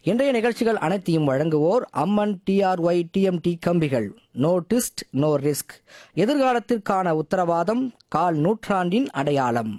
இன்றைய நிகழ்ச்சிகள் அனைத்தையும் வழங்குவோர் அம்மன் டிஆர்ஒய் டிஎம்டி கம்பிகள் நோ டிஸ்ட் நோ ரிஸ்க் எதிர்காலத்திற்கான உத்தரவாதம் கால் நூற்றாண்டின் அடையாளம்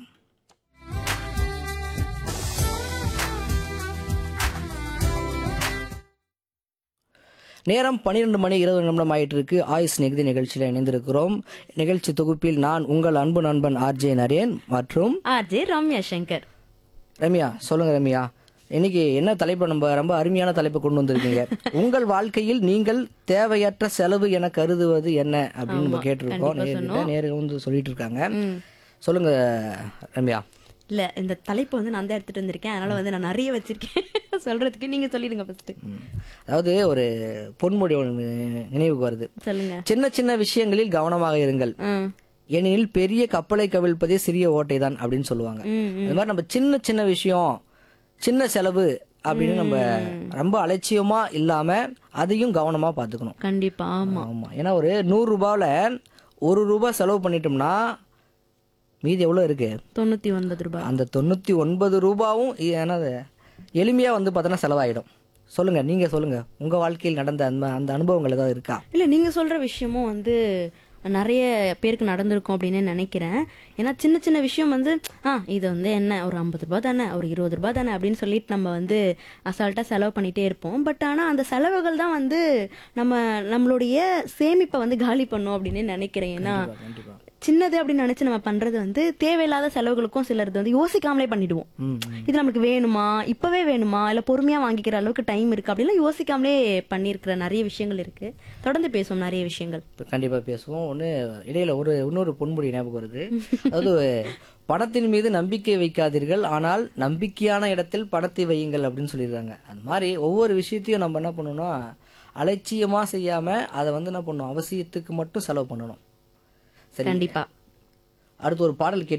நேரம் பன்னிரெண்டு மணி இருபது நிமிடம் ஆயிட்டு இருக்கு ஆயுஸ் நிகழ்ச்சி நிகழ்ச்சியில் இணைந்திருக்கிறோம் நிகழ்ச்சி தொகுப்பில் நான் உங்கள் அன்பு நண்பன் ஆர்ஜே நரேன் மற்றும் ஆர்ஜே ரம்யா சங்கர் ரம்யா சொல்லுங்க ரம்யா இன்னைக்கு என்ன தலைப்பு நம்ம ரொம்ப அருமையான தலைப்பு கொண்டு வந்திருக்கீங்க உங்கள் வாழ்க்கையில் நீங்கள் தேவையற்ற செலவு என கருதுவது என்ன அப்படின்னு நம்ம கேட்டிருக்கோம் நேர்கிட்ட நேரு வந்து சொல்லிட்டு இருக்காங்க சொல்லுங்க ரம்யா இல்ல இந்த தலைப்பு வந்து நான் தான் எடுத்துட்டு வந்திருக்கேன் அதனால வந்து நான் நிறைய வச்சிருக்கேன் சொல்றதுக்கு நீங்க சொல்லிடுங்க ஃபர்ஸ்ட் ம். அதாவது ஒரு பொன்மொழி ஒன்று நினைவுக்கு வருது சொல்லுங்க சின்ன சின்ன விஷயங்களில் கவனமாக இருங்கள் ம், ஏனெனில் பெரிய கப்பலை கவிழ்ப்பதே சிறிய ஓட்டை தான் அப்படின்னு சொல்லுவாங்க ம், அது மாதிரி நம்ம சின்ன சின்ன விஷயம் சின்ன செலவு அப்படின்னு நம்ம ரொம்ப அலட்சியமா இல்லாம அதையும் கவனமா பார்த்துக்கணும் கண்டிப்பா ஆமா ஆமா ஏன்னா ஒரு நூறு ரூபாயில ஒரு ரூபாய் செலவு பண்ணிட்டோம்னா மீதி எவ்வளோ இருக்கு தொண்ணூத்தி ஒன்பது ரூபாய் அந்த தொண்ணூத்தி ஒன்பது ரூபாவும் இ- என்னது எளிமையா வந்து பார்த்தோன்னா செலவாயிடும் சொல்லுங்க நீங்க சொல்லுங்க உங்க வாழ்க்கையில் நடந்த அந்த அந்த அனுபவங்கள் ஏதாவது இருக்கா இல்ல நீங்க சொல்ற விஷயமும் வந்து நிறைய பேருக்கு நடந்திருக்கும் அப்படின்னு நினைக்கிறேன் ஏன்னா சின்ன சின்ன விஷயம் வந்து ஆ இது வந்து என்ன ஒரு ஐம்பது ரூபாய் தானே ஒரு இருபது ரூபாய் தானே அப்படின்னு சொல்லிட்டு நம்ம வந்து அசால்ட்டா செலவு பண்ணிட்டே இருப்போம் பட் ஆனா அந்த செலவுகள் தான் வந்து நம்ம நம்மளுடைய சேமிப்பை வந்து காலி பண்ணும் அப்படின்னு நினைக்கிறேன் ஏன்னா கண்டிப்பா சின்னது அப்படின்னு நினைச்சு நம்ம பண்றது வந்து தேவையில்லாத செலவுகளுக்கும் சிலர் வந்து யோசிக்காமலே பண்ணிடுவோம் ம் இது நமக்கு வேணுமா இப்பவே வேணுமா இல்ல பொறுமையா வாங்கிக்கிற அளவுக்கு டைம் இருக்கு அப்படிலாம் யோசிக்காமலே பண்ணியிருக்கிற நிறைய விஷயங்கள் இருக்கு தொடர்ந்து பேசுவோம் நிறைய விஷயங்கள் இப்ப கண்டிப்பா பேசுவோம் ஒன்று இடையில ஒரு இன்னொரு பொன்முடி ஞாபகம் வருது அதாவது பணத்தின் மீது நம்பிக்கை வைக்காதீர்கள் ஆனால் நம்பிக்கையான இடத்தில் பணத்தை வையுங்கள் அப்படின்னு சொல்லிடுறாங்க அந்த மாதிரி ஒவ்வொரு விஷயத்தையும் நம்ம என்ன பண்ணணும்னா அலட்சியமா செய்யாம அதை வந்து என்ன பண்ணணும் அவசியத்துக்கு மட்டும் செலவு பண்ணணும் சரி கண்டிப்பா அடுத்து ஒரு பாடல் கேட்டு